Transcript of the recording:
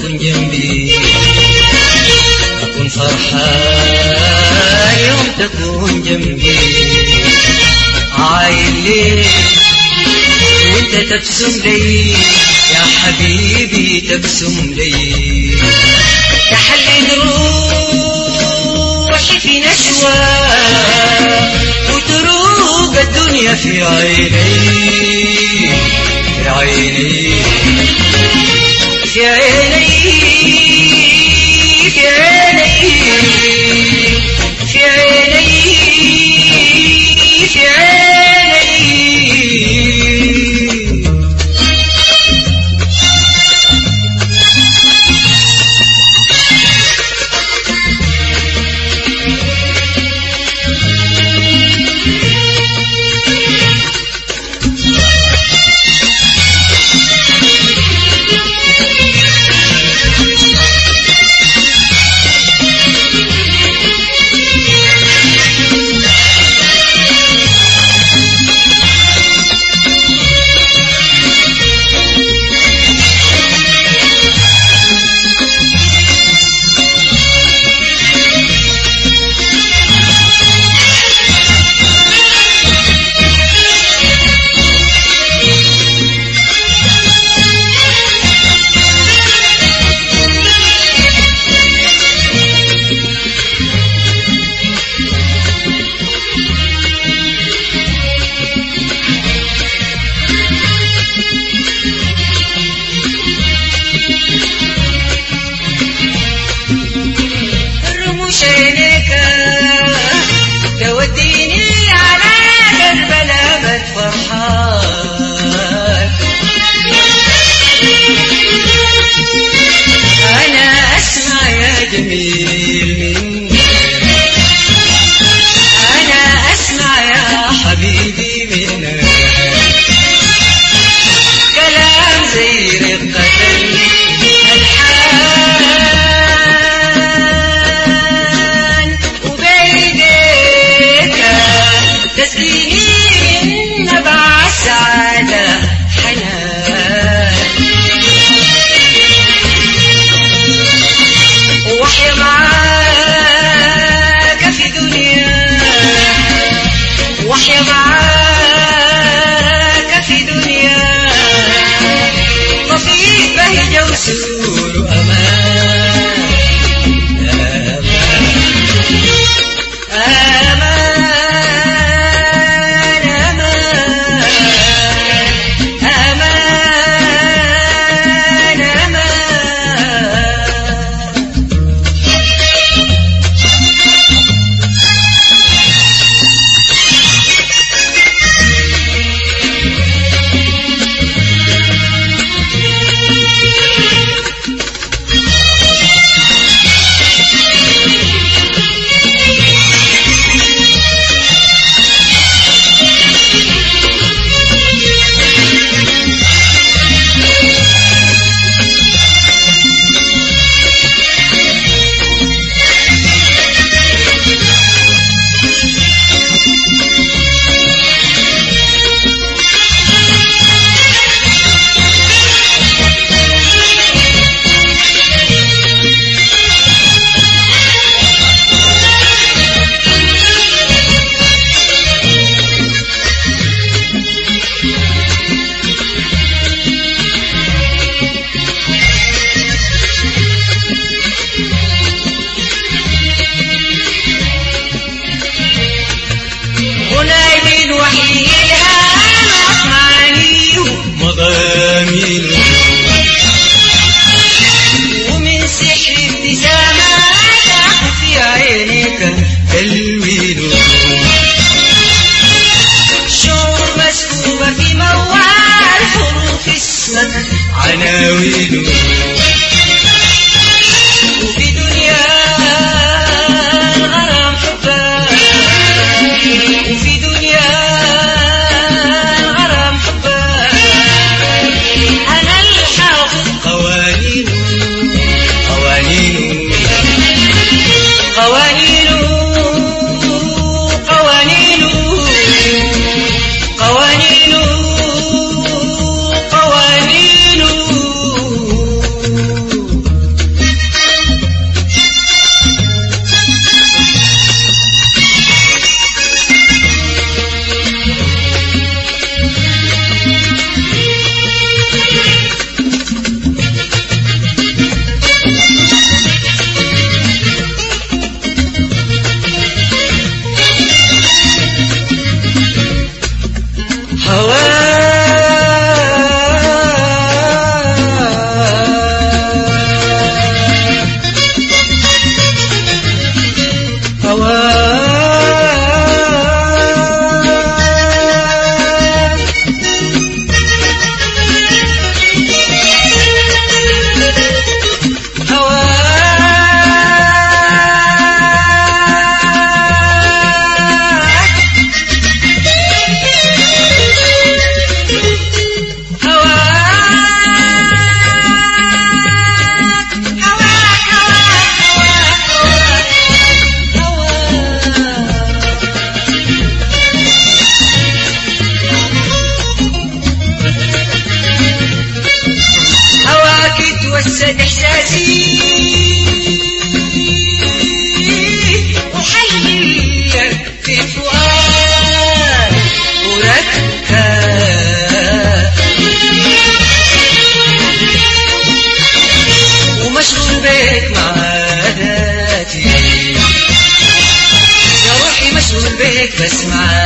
تكون جنبي أكون فرحان يوم تكون جنبي عايل ليه وانت تبسم لي يا حبيبي تبسم لي تحلل روحي في نشوة وتروق الدنيا في عيني في عيني في عيني في عيني في عيني في عيني رموش عينيك توديني على كربلاء فرحان أنا أسمع يا جميل منك أنا أسمع يا حبيبي منك كلام زي رقة الحان وبيديك تسقيني من نبع السعادة حنان وحيا معاك في دنيا وحيا معاك في دنيا طفيت بهجة وسرور وأمان أمان أمان أمان أمان أمان ونايمين وحي الهام أسمعني مضامين ومن سحر ابتساماتك في عينيك تلوين شعور مسكوبة في موال حروف اسمك عناوين وفي دنيا الغرام حبك وفي دنيا الغرام حبك أنا الحافظ قوانين قوانين قوانين قوانين قوانين قوانين حياتي أحللك في فؤاد مركب ومشغول بيك مع عاداتي يا روحي مشغول بيك بس مع